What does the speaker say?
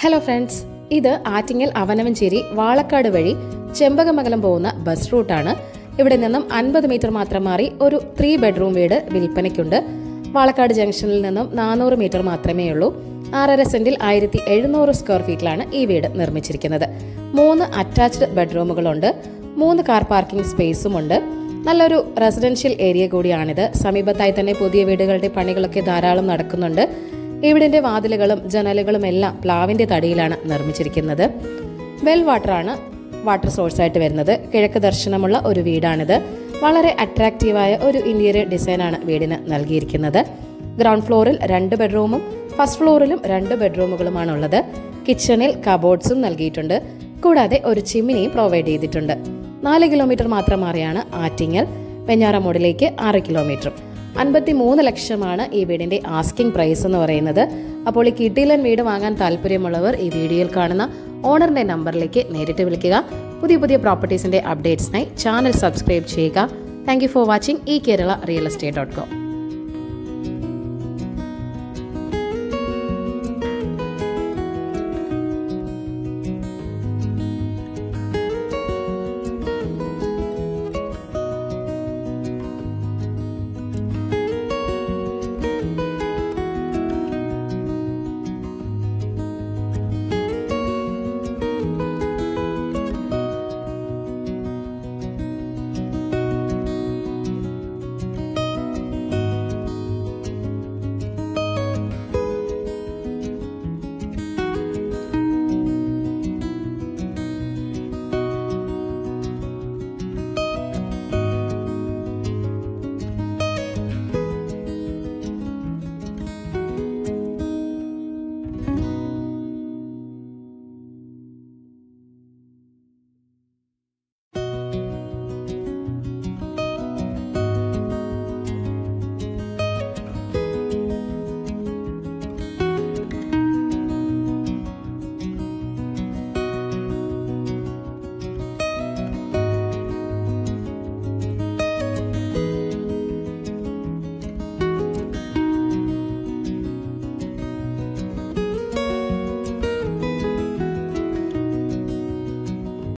hello friends ഇത് ആറ്റിങ്ങൽ അവനവഞ്ചേരി വാളക്കാട് വഴി ചെമ്പകമംഗലം പോകുന്ന ബസ് റൂട്ടാണ് ഇവിടെ നിന്നും അൻപത് മീറ്റർ മാത്രം മാറി ഒരു ത്രീ ബെഡ്റൂം വീട് വിൽപ്പനയ്ക്കുണ്ട് വാളക്കാട് ജംഗ്ഷനിൽ നിന്നും നാനൂറ് മീറ്റർ മാത്രമേ ഉള്ളൂ ആറര സെന്റിൽ ആയിരത്തി എഴുന്നൂറ് സ്ക്വയർ ഫീറ്റിലാണ് ഈ വീട് നിർമ്മിച്ചിരിക്കുന്നത് മൂന്ന് അറ്റാച്ച്ഡ് ബെഡ്റൂമുകളുണ്ട് മൂന്ന് കാർ പാർക്കിംഗ് സ്പേസും ഉണ്ട് നല്ലൊരു റെസിഡൻഷ്യൽ ഏരിയ കൂടിയാണിത് സമീപത്തായി തന്നെ പുതിയ വീടുകളുടെ പണികളൊക്കെ ധാരാളം നടക്കുന്നുണ്ട് ഇവിടിന്റെ വാതിലുകളും ജനലുകളും എല്ലാം പ്ലാവിന്റെ തടിയിലാണ് നിർമ്മിച്ചിരിക്കുന്നത് വെൽ വാട്ടറാണ് വാട്ടർ സോഴ്സ് ആയിട്ട് വരുന്നത് കിഴക്ക് ദർശനമുള്ള ഒരു വീടാണിത് വളരെ അട്രാക്റ്റീവായ ഒരു ഇന്റീരിയർ ഡിസൈനാണ് വീടിന് നൽകിയിരിക്കുന്നത് ഗ്രൗണ്ട് ഫ്ലോറിൽ രണ്ട് ബെഡ്റൂമും ഫസ്റ്റ് ഫ്ലോറിലും രണ്ട് ബെഡ്റൂമുകളുമാണുള്ളത് കിച്ചണിൽ കബോർഡ്സും നൽകിയിട്ടുണ്ട് കൂടാതെ ഒരു ചിമ്മിനിയും പ്രൊവൈഡ് ചെയ്തിട്ടുണ്ട് നാല് കിലോമീറ്റർ മാത്രം മാറിയാണ് ആറ്റിങ്ങൽ വെഞ്ഞാറമൂടിലേക്ക് ആറ് കിലോമീറ്ററും അൻപത്തി മൂന്ന് ലക്ഷമാണ് ഈ വീടിന്റെ ആസ്കിംഗ് പ്രൈസ് എന്ന് പറയുന്നത് അപ്പോൾ ഈ കിട്ടിയിലൻ വീട് വാങ്ങാൻ താല്പര്യമുള്ളവർ ഈ വീഡിയോയിൽ കാണുന്ന ഓണറിന്റെ നമ്പറിലേക്ക് നേരിട്ട് വിളിക്കുക പുതിയ പുതിയ പ്രോപ്പർട്ടീസിന്റെ അപ്ഡേറ്റ്സിനായി ചാനൽ സബ്സ്ക്രൈബ് ചെയ്യുക താങ്ക് യു ഫോർ വാച്ചിങ് ഈ Kerala real estate dot com